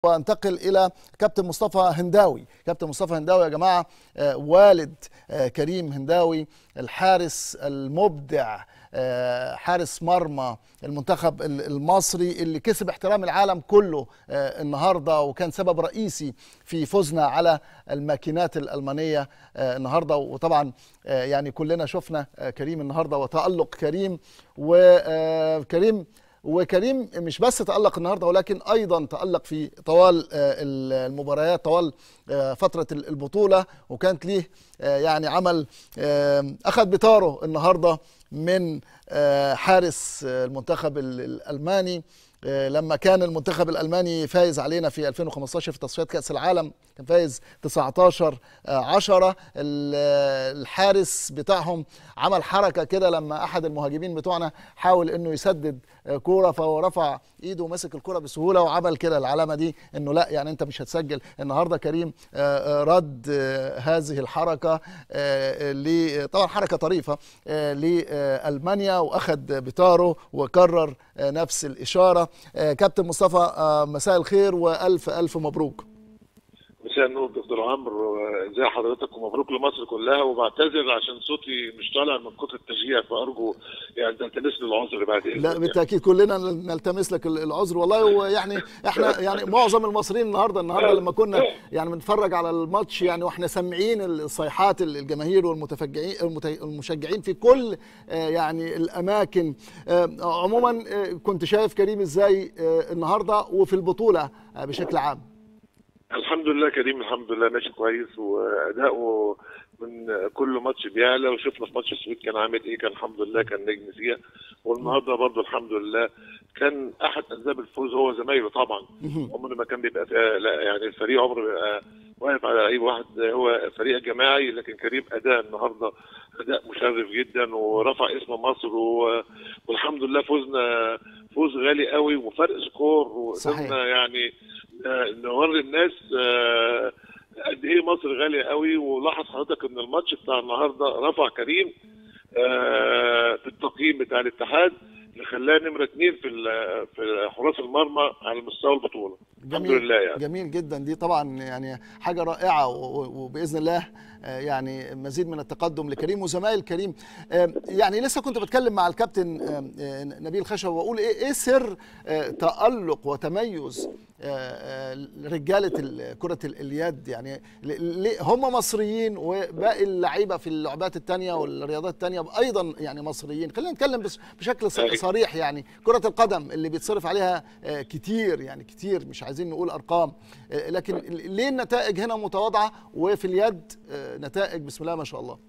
وانتقل الى كابتن مصطفى هنداوي كابتن مصطفى هنداوي يا جماعه آه، والد آه، كريم هنداوي الحارس المبدع آه، حارس مرمى المنتخب ال- المصري اللي كسب احترام العالم كله آه، النهارده وكان سبب رئيسي في فوزنا على الماكينات الالمانيه آه، النهارده وطبعا آه، يعني كلنا شفنا آه، كريم النهارده وتالق كريم وكريم وكريم مش بس تألق النهارده ولكن ايضا تألق في طوال آه، المباريات طوال آه، فتره البطوله وكانت ليه آه، يعني عمل آه، اخذ بطاره النهارده من آه، حارس آه، المنتخب ال- الالماني آه، لما كان المنتخب الالماني فايز علينا في 2015 في تصفيات كاس العالم كان فايز 19 10 الحارس بتاعهم عمل حركه كده لما احد المهاجمين بتوعنا حاول انه يسدد آه، كوره فهو رفع ايده ومسك الكوره بسهوله وعمل كده العلامه دي انه لا يعني انت مش هتسجل النهارده كريم آه، آه، رد آه، هذه الحركه آه، ل- طبعا حركه طريفه آه، لالمانيا واخذ بتاره وكرر آه، نفس الاشاره آه، كابتن مصطفى آه، مساء الخير والف الف مبروك مساء النور دكتور عمرو ازي حضرتك ومبروك لمصر كلها وبعتذر عشان صوتي مش طالع من كتر التشجيع فارجو يعني تلتمس لي العذر بعد اذنك لا يعني. بالتاكيد كلنا نلتمس لك العذر والله ويعني احنا يعني معظم المصريين النهارده النهارده لما كنا يعني بنتفرج على الماتش يعني واحنا سامعين الصيحات الجماهير والمتفجعين المت- المشجعين في كل آه، يعني الاماكن آه، عموما آه، كنت شايف كريم ازاي آه، النهارده وفي البطوله آه، بشكل عام الحمد لله كريم الحمد لله ماشي كويس واداؤه من كل ماتش بيعلى وشفنا في ماتش السويد كان عامل ايه كان الحمد لله كان نجم فيها والنهارده برضه الحمد لله كان احد اسباب الفوز هو زمايله طبعا عمر ما كان بيبقى فيها لا يعني الفريق عمره بيبقى واقف على لعيب واحد هو فريق جماعي لكن كريم اداء النهارده اداء مشرف جدا ورفع اسم مصر و... والحمد لله فوزنا فوز غالي قوي وفرق سكور صحيح. وقدرنا يعني آه، نوري الناس آه، قد ايه مصر غاليه قوي ولاحظ حضرتك ان الماتش بتاع النهارده رفع كريم آه، في التقييم بتاع الاتحاد اللي خلاه نمره اثنين في ال- في حراس المرمى على مستوى البطوله الحمد لله يعني جميل جدا دي طبعا يعني حاجه رائعه و- و- وباذن الله آه، يعني مزيد من التقدم لكريم وزمايل كريم آه، يعني لسه كنت بتكلم مع الكابتن آه، آه، نبيل خشب واقول ايه ايه سر آه، تالق وتميز آه، آه، رجاله ال- كره ال- اليد يعني ل- ليه- هم مصريين وباقي اللعيبه في اللعبات الثانيه والرياضات الثانيه ايضا يعني مصريين خلينا نتكلم بس بشكل ص- أيوة. صريح يعني كره القدم اللي بيتصرف عليها آه، كتير يعني كتير مش عايزين نقول ارقام آه، لكن ليه النتائج هنا متواضعه وفي اليد آه، نتائج بسم الله ما شاء الله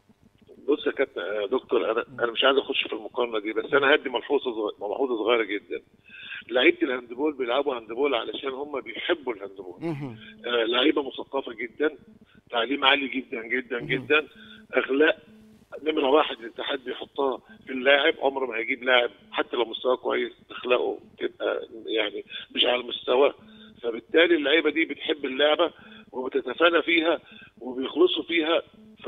بص يا كابتن آه، دكتور انا انا مش عايز اخش في المقارنه دي بس انا هدي ملحوظه صغ- ملحوظه صغيره جدا لعيبه الهاندبول بيلعبوا هاندبول علشان هم بيحبوا الهاندبول مهم. آه، لعيبه مثقفه جدا تعليم عالي جدا جدا جدا اخلاق نمره واحد الاتحاد بيحطها في اللاعب عمره ما هيجيب لاعب حتى لو مستواه كويس اخلاقه تبقى يعني مش على المستوى فبالتالي اللعيبه دي بتحب اللعبه وبتتفانى فيها وبيخلصوا فيها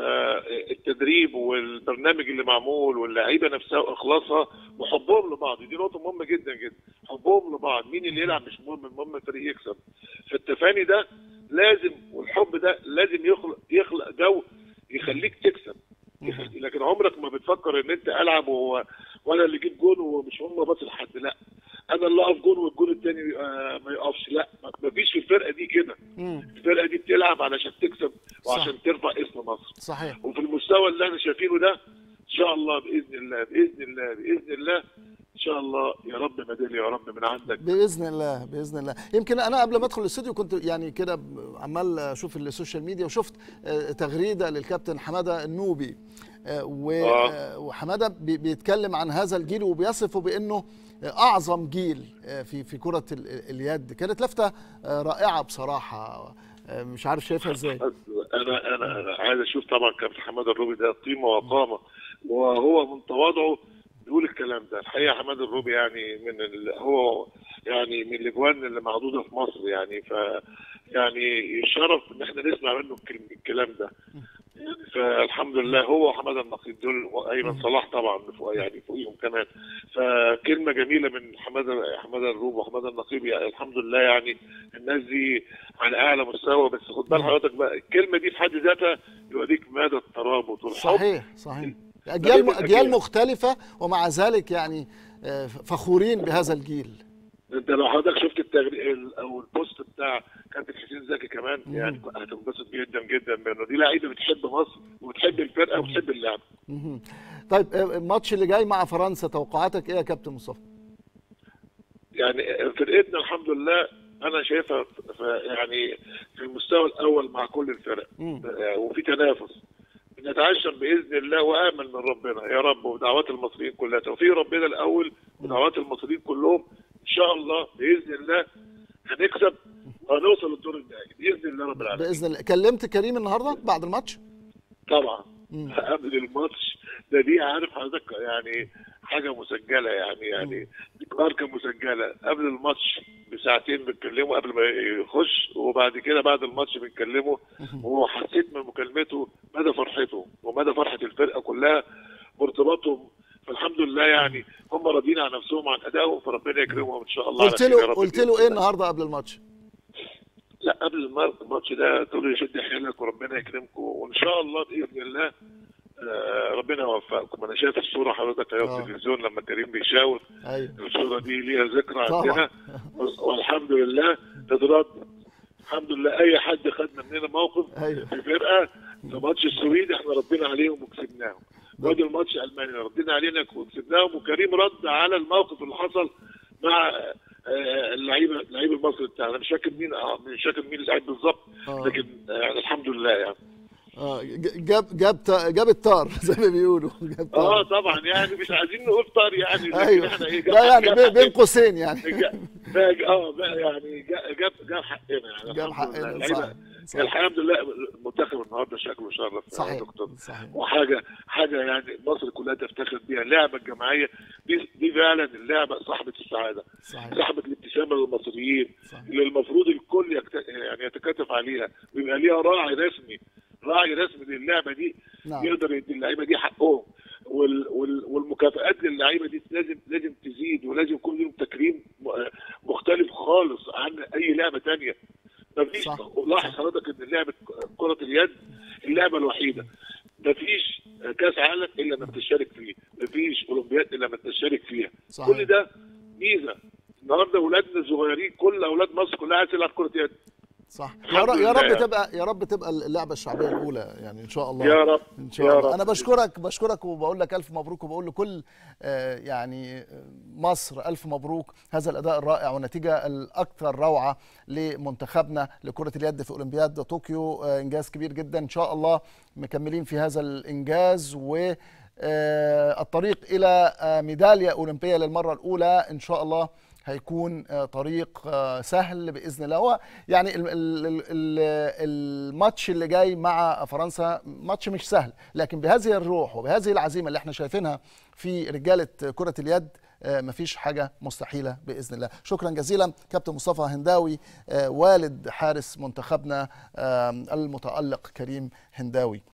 فالتدريب والبرنامج اللي معمول واللعيبه نفسها واخلاصها وحبهم لبعض دي نقطه مهمه جدا جدا حبهم لبعض مين اللي يلعب مش مهم المهم الفريق يكسب فالتفاني ده لازم والحب ده لازم يخلق يخلق جو يخليك تكسب يخلي- لكن عمرك ما بتفكر ان انت العب و... وانا اللي اجيب جون ومش هم باص لحد لا انا اللي اقف جون والجون الثاني آه ما يقفش لا ما فيش في الفرقه دي كده مم. الفرقه دي بتلعب علشان تكسب صح. وعشان ترفع اسم مصر صحيح وفي المستوى اللي احنا شايفينه ده ان شاء الله باذن الله باذن الله باذن الله ان شاء الله يا رب ميداليه يا رب من عندك باذن الله باذن الله يمكن انا قبل ما ادخل الاستوديو كنت يعني كده ب- عمال اشوف السوشيال ميديا وشفت آه، تغريده للكابتن حماده النوبي آه، و- آه. آه، وحماده بي- بيتكلم عن هذا الجيل وبيصفه بانه اعظم جيل آه، في في كره ال- اليد كانت لفته آه، رائعه بصراحه آه، مش عارف شايفها ازاي انا انا انا عايز اشوف طبعا كابتن حماده الروبي ده قيمه وقامه وهو من تواضعه بيقول الكلام ده الحقيقه حماده الروبي يعني من ال... هو يعني من الاجوان اللي معدوده في مصر يعني ف يعني يشرف ان احنا نسمع منه الكلم- الكلام ده فالحمد لله هو وحماده النقيب دول وايمن صلاح طبعا فوق يعني فوقيهم كمان فكلمه جميله من حماده حماده الروب وحماده النقيب يعني الحمد لله يعني الناس دي على اعلى مستوى بس خد بال حضرتك بقى الكلمه دي في حد ذاتها يوريك مدى الترابط والحب صحيح صحيح اجيال اجيال مختلفه ومع ذلك يعني آه، فخورين بهذا الجيل انت لو حضرتك شفت التغريد او البوست بتاع كابتن حسين زكي كمان يعني هتنبسط جدا جدا بانه دي لعيبه بتحب مصر وبتحب الفرقه وبتحب اللعب. مهم. طيب آه، الماتش اللي جاي مع فرنسا توقعاتك ايه يا كابتن مصطفى؟ يعني فرقتنا الحمد لله انا شايفها في- يعني في المستوى الاول مع كل الفرق مم. آه، وفي تنافس نتعشم باذن الله وامل من ربنا يا رب ودعوات المصريين كلها توفيق ربنا الاول ودعوات المصريين كلهم ان شاء الله باذن الله هنكسب وهنوصل للدور النهائي باذن الله رب العالمين باذن الله كلمت كريم النهارده بعد الماتش؟ طبعا مم. قبل الماتش ده دي عارف حضرتك يعني حاجه مسجله يعني يعني دي ماركه مسجله قبل الماتش بساعتين بنكلمه قبل ما يخش وبعد كده بعد الماتش بنكلمه وحسيت من مكالمته مدى فرحته ومدى فرحه الفرقه كلها وارتباطهم فالحمد لله يعني هم راضيين عن نفسهم عن ادائهم فربنا يكرمهم ان شاء الله على قلت خير يا له رب قلت بإذن له ايه الله. النهارده قبل الماتش؟ لا قبل المر- الماتش ده تقول له يشد حيلك وربنا يكرمكم وان شاء الله باذن الله آه، ربنا يوفقكم انا شايف الصوره حضرتك اهي آه. في التلفزيون لما كريم بيشاور ايوه الصوره دي ليها ذكرى طبعا. عندنا والحمد لله تترد الحمد لله اي حد خدنا مننا موقف ايوه في فرقه في ماتش السويد احنا ردينا عليهم وكسبناهم وادي الماتش المانيا ردينا علينا وكسبناهم وكريم رد على الموقف اللي حصل مع آه، اللعيبه اللعيب المصري بتاعنا مش فاكر مين آه، مش فاكر مين اللعيب بالظبط آه. لكن آه، يعني الحمد لله يعني اه ج- جاب جاب تا- جاب الطار زي ما بيقولوا جاب اه طار طبعا يعني مش عايزين نقول طار يعني لكن ايوه احنا ايه لا يعني جاب- بين- بين قوسين يعني جاب- جاب- اه بقى يعني جاب جاب جاب حقنا يعني جاب الحمد لله. حقنا اللعيبة- صح صح الحمد لله المنتخب النهارده شكله شرف يا صحيح دكتور صحيح وحاجه حاجه يعني مصر كلها تفتخر بيها اللعبه الجماعيه دي دي فعلا اللعبه صاحبه السعاده صحيح صاحبه الابتسامه للمصريين صحيح اللي المفروض الكل يكت... يعني يتكاتف عليها ويبقى ليها راعي رسمي راعي رسمي للعبه دي نعم يقدر يدي اللعيبه دي حقهم وال... وال... والمكافآت للعيبه دي لازم لازم تزيد ولازم يكون لهم تكريم م- مختلف خالص عن اي لعبه تانية مفيش صح. لاحظ حضرتك ان لعبه كره اليد اللعبه الوحيده مفيش كاس عالم الا لما بتشارك فيه مفيش اولمبياد الا لما بتشارك فيها صحيح كل ده ميزه النهارده اولادنا الصغيرين كل اولاد مصر كلها عايزه تلعب كره يد صح يا الحمد رب يا لله رب يعني. تبقى يا رب تبقى اللعبه الشعبيه الاولى يعني ان شاء الله يا رب ان شاء يا الله رب. انا بشكرك بشكرك وبقول لك الف مبروك وبقول لكل آه، يعني آه، مصر الف مبروك هذا الاداء الرائع والنتيجه الاكثر روعه لمنتخبنا لكره اليد في اولمبياد طوكيو آه، انجاز كبير جدا ان شاء الله مكملين في هذا الانجاز و آه، الطريق الى آه، ميداليه اولمبيه للمره الاولى ان شاء الله هيكون آه، طريق آه، سهل باذن الله هو يعني ال- ال- ال- ال- الماتش اللي جاي مع فرنسا ماتش مش سهل لكن بهذه الروح وبهذه العزيمه اللي احنا شايفينها في رجاله كره اليد آه، مفيش حاجه مستحيله باذن الله شكرا جزيلا كابتن مصطفى هنداوي آه، والد حارس منتخبنا آه، المتالق كريم هنداوي